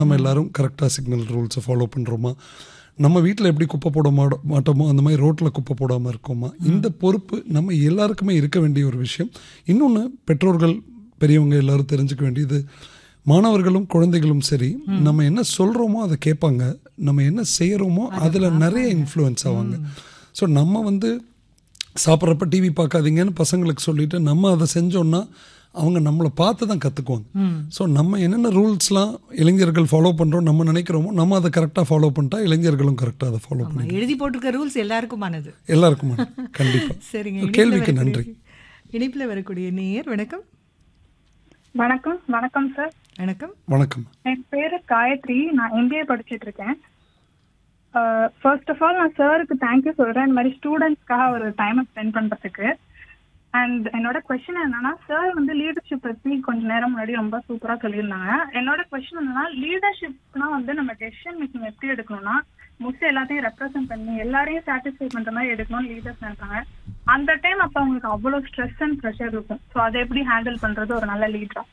நம்ம எல்லாரும் கரெக்டாக சிக்னல் ரூல்ஸை ஃபாலோ பண்ணுறோமா நம்ம வீட்டில் எப்படி குப்பை போட மாட மாட்டோமோ அந்த மாதிரி ரோட்டில் குப்பை போடாமல் இருக்கோமா இந்த பொறுப்பு நம்ம எல்லாருக்குமே இருக்க வேண்டிய ஒரு விஷயம் இன்னொன்று பெற்றோர்கள் பெரியவங்க எல்லாரும் தெரிஞ்சுக்க வேண்டியது மாணவர்களும் குழந்தைகளும் சரி நம்ம என்ன சொல்கிறோமோ அதை கேட்பாங்க நம்ம என்ன செய்கிறோமோ அதில் நிறைய இன்ஃப்ளூயன்ஸ் ஆவாங்க ஸோ நம்ம வந்து சாப்பிட்றப்ப டிவி பார்க்காதீங்கன்னு பசங்களுக்கு சொல்லிட்டு நம்ம அதை செஞ்சோம்னா அவங்க நம்மளை பார்த்து தான் கற்றுக்குவாங்க ஸோ நம்ம என்னென்ன ரூல்ஸ்லாம் இளைஞர்கள் ஃபாலோ பண்ணுறோம் நம்ம நினைக்கிறோமோ நம்ம அதை கரெக்டாக ஃபாலோ பண்ணிட்டா இளைஞர்களும் கரெக்டாக அதை ஃபாலோ ஆமா, பண்ணி எழுதி போட்டிருக்க ரூல்ஸ் எல்லாருக்குமானது எல்லாருக்கும் கண்டிப்பாக சரிங்க ஒரு இணைப்புல கேள்விக்கு வரக்கூடிய- நன்றி இணைப்புல வரக்கூடிய நேயர் வணக்கம் வணக்கம் வணக்கம் சார் வணக்கம் வணக்கம் என் பேரு காயத்ரி நான் எம்பிஏ படிச்சிட்டு இருக்கேன் ஃபர்ஸ்ட் ஆஃப் ஆல் நான் சாருக்கு தேங்க்யூ சொல்றேன் இந்த மாதிரி ஸ்டூடெண்ட்ஸ்க்காக ஒரு டைமை ஸ்பெண்ட் பண்றதுக்கு அண்ட் என்னோட கொஸ்டின் என்னன்னா சார் வந்து லீடர்ஷிப் பத்தி கொஞ்ச நேரம் முன்னாடி ரொம்ப சூப்பரா சொல்லியிருந்தாங்க என்னோட கொஸ்டின் என்னன்னா லீடர்ஷிப்னா வந்து நம்ம டெசிஷன் மேக்கிங் எப்படி எடுக்கணும்னா மோஸ்ட்லி எல்லாத்தையும் ரெப்ரசென்ட் பண்ணி எல்லாரையும் சாட்டிஸ்ஃபை பண்ற மாதிரி எடுக்கணும்னு லீடர்ஸ் நினைப்பாங்க அந்த டைம் அப்ப அவங்களுக்கு அவ்வளவு ஸ்ட்ரெஸ் அண்ட் ப்ரெஷர் இருக்கும் ஸோ அதை எப்படி ஹேண்டில் பண்றது ஒரு நல்ல லீடரா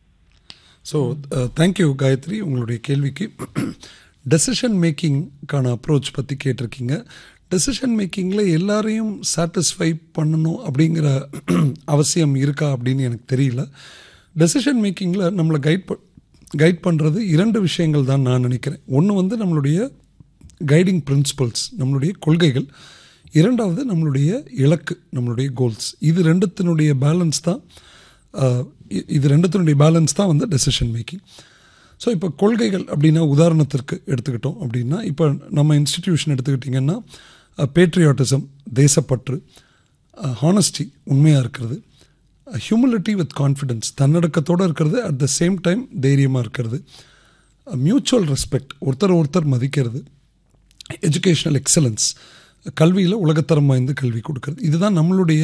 ஸோ தேங்க்யூ காயத்ரி உங்களுடைய கேள்விக்கு டெசிஷன் மேக்கிங்க்கான அப்ரோச் பற்றி கேட்டிருக்கீங்க டெசிஷன் மேக்கிங்கில் எல்லாரையும் சாட்டிஸ்ஃபை பண்ணணும் அப்படிங்கிற அவசியம் இருக்கா அப்படின்னு எனக்கு தெரியல டெசிஷன் மேக்கிங்கில் நம்மளை கைட் ப கைட் பண்ணுறது இரண்டு விஷயங்கள் தான் நான் நினைக்கிறேன் ஒன்று வந்து நம்மளுடைய கைடிங் பிரின்சிபல்ஸ் நம்மளுடைய கொள்கைகள் இரண்டாவது நம்மளுடைய இலக்கு நம்மளுடைய கோல்ஸ் இது ரெண்டுத்தினுடைய பேலன்ஸ் தான் அஹ், இ- இது ரெண்டுத்தினுடைய பேலன்ஸ் தான் வந்து டெசிஷன் மேக்கிங் ஸோ இப்போ கொள்கைகள் அப்படின்னா உதாரணத்திற்கு எடுத்துக்கிட்டோம் அப்படின்னா இப்போ நம்ம இன்ஸ்டிடியூஷன் எடுத்துக்கிட்டிங்கன்னா பேட்ரியாட்டிசம் தேசப்பற்று ஹானஸ்டி உண்மையாக இருக்கிறது ஹியூமிலிட்டி வித் கான்ஃபிடென்ஸ் தன்னடக்கத்தோடு இருக்கிறது அட் த சேம் டைம் தைரியமாக இருக்கிறது மியூச்சுவல் ரெஸ்பெக்ட் ஒருத்தர் ஒருத்தர் மதிக்கிறது எஜுகேஷனல் எக்ஸலன்ஸ் கல்வியில் உலகத்தரம் வாய்ந்த கல்வி கொடுக்கறது இதுதான் நம்மளுடைய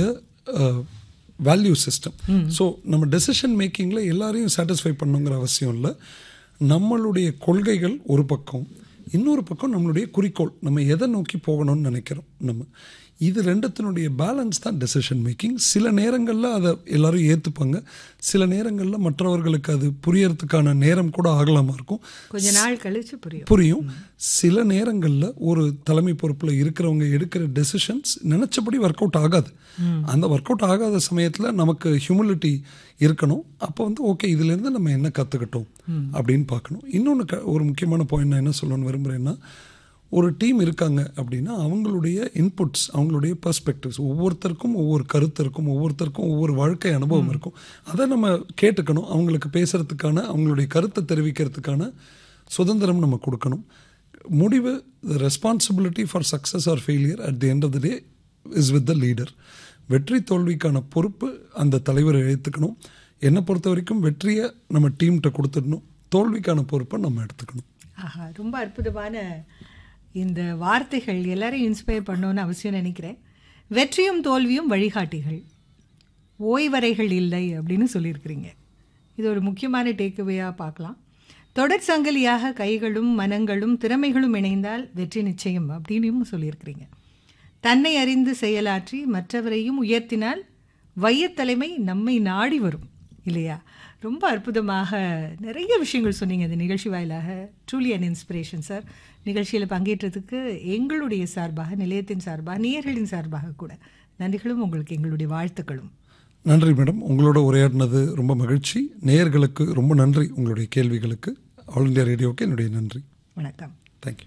வேல்யூ சிஸ்டம் ஸோ நம்ம டெசிஷன் மேக்கிங்கில் எல்லாரையும் சாட்டிஸ்ஃபை பண்ணுங்கிற அவசியம் இல்லை நம்மளுடைய கொள்கைகள் ஒரு பக்கம் இன்னொரு பக்கம் நம்மளுடைய குறிக்கோள் நம்ம எதை நோக்கி போகணும்னு நினைக்கிறோம் நம்ம இது ரெண்டுத்தினுடைய பேலன்ஸ் தான் டெசிஷன் மேக்கிங் சில நேரங்களில் அதை எல்லாரும் ஏற்றுப்பாங்க சில நேரங்களில் மற்றவர்களுக்கு அது புரியறதுக்கான நேரம் கூட ஆகலாமா இருக்கும் கொஞ்ச நாள் கழிச்சு புரியும் புரியும் சில நேரங்களில் ஒரு தலைமை பொறுப்பில் இருக்கிறவங்க எடுக்கிற டெசிஷன்ஸ் நினச்சபடி ஒர்க் அவுட் ஆகாது அந்த ஒர்க் அவுட் ஆகாத சமயத்தில் நமக்கு ஹியூமிலிட்டி இருக்கணும் அப்போ வந்து ஓகே இதுலேருந்து நம்ம என்ன கற்றுக்கிட்டோம் அப்படின்னு பார்க்கணும் இன்னொன்று க ஒரு முக்கியமான பாயிண்ட் நான் என்ன சொல்லணும்னு விரும்புகிறேன்னா ஒரு டீம் இருக்காங்க அப்படின்னா அவங்களுடைய இன்புட்ஸ் அவங்களுடைய பர்ஸ்பெக்டிவ்ஸ் ஒவ்வொருத்தருக்கும் ஒவ்வொரு கருத்து இருக்கும் ஒவ்வொருத்தருக்கும் ஒவ்வொரு வாழ்க்கை அனுபவம் இருக்கும் அதை நம்ம கேட்டுக்கணும் அவங்களுக்கு பேசுறதுக்கான அவங்களுடைய கருத்தை தெரிவிக்கிறதுக்கான சுதந்திரம் நம்ம கொடுக்கணும் முடிவு the responsibility for success or failure at the end of the day is with the leader வெற்றி தோல்விக்கான பொறுப்பு அந்த தலைவர் எடுத்துக்கணும் என்னை பொறுத்த வரைக்கும் வெற்றியை நம்ம டீம்கிட்ட கொடுத்துடணும் தோல்விக்கான பொறுப்பை நம்ம எடுத்துக்கணும் ஆஹா ரொம்ப அற்புதமான இந்த வார்த்தைகள் எல்லாரையும் இன்ஸ்பயர் பண்ணணும்னு அவசியம் நினைக்கிறேன் வெற்றியும் தோல்வியும் வழிகாட்டிகள் ஓய்வறைகள் இல்லை அப்படின்னு சொல்லியிருக்கிறீங்க இது ஒரு முக்கியமான டேக்அவேயாக பார்க்கலாம் தொடர் சங்கிலியாக கைகளும் மனங்களும் திறமைகளும் இணைந்தால் வெற்றி நிச்சயம் அப்படின்னும் சொல்லியிருக்கிறீங்க தன்னை அறிந்து செயலாற்றி மற்றவரையும் உயர்த்தினால் வையத்தலைமை நம்மை நாடி வரும் இல்லையா ரொம்ப அற்புதமாக நிறைய விஷயங்கள் சொன்னீங்க இந்த நிகழ்ச்சி வாயிலாக ட்ரூலி அண்ட் இன்ஸ்பிரேஷன் சார் நிகழ்ச்சியில் பங்கேற்றதுக்கு எங்களுடைய சார்பாக நிலையத்தின் சார்பாக நேயர்களின் சார்பாக கூட நன்றிகளும் உங்களுக்கு எங்களுடைய வாழ்த்துக்களும் நன்றி மேடம் உங்களோட உரையாடினது ரொம்ப மகிழ்ச்சி நேயர்களுக்கு ரொம்ப நன்றி உங்களுடைய கேள்விகளுக்கு ஆல் இந்தியா ரேடியோவுக்கு என்னுடைய நன்றி வணக்கம் தேங்க்யூ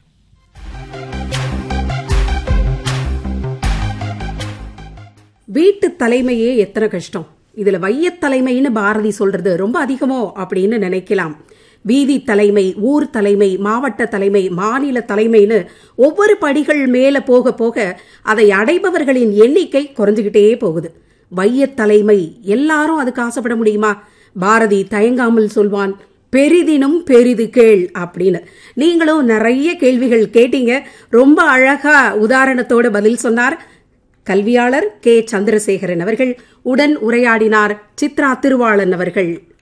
வீட்டு தலைமையே எத்தனை கஷ்டம் இதுல வையத் தலைமைன்னு பாரதி சொல்றது ரொம்ப அதிகமோ அப்படின்னு நினைக்கலாம் வீதி தலைமை ஊர் தலைமை மாவட்ட தலைமை மாநில தலைமைன்னு ஒவ்வொரு படிகள் மேல போக போக அதை அடைபவர்களின் எண்ணிக்கை குறைஞ்சுகிட்டே போகுது வையத் தலைமை எல்லாரும் அதுக்கு ஆசைப்பட முடியுமா பாரதி தயங்காமல் சொல்வான் பெரிதினும் பெரிது கேள் அப்படின்னு நீங்களும் நிறைய கேள்விகள் கேட்டீங்க ரொம்ப அழகா உதாரணத்தோட பதில் சொன்னார் கல்வியாளர் கே சந்திரசேகரன் அவர்கள் உடன் உரையாடினார் சித்ரா திருவாளன் அவர்கள்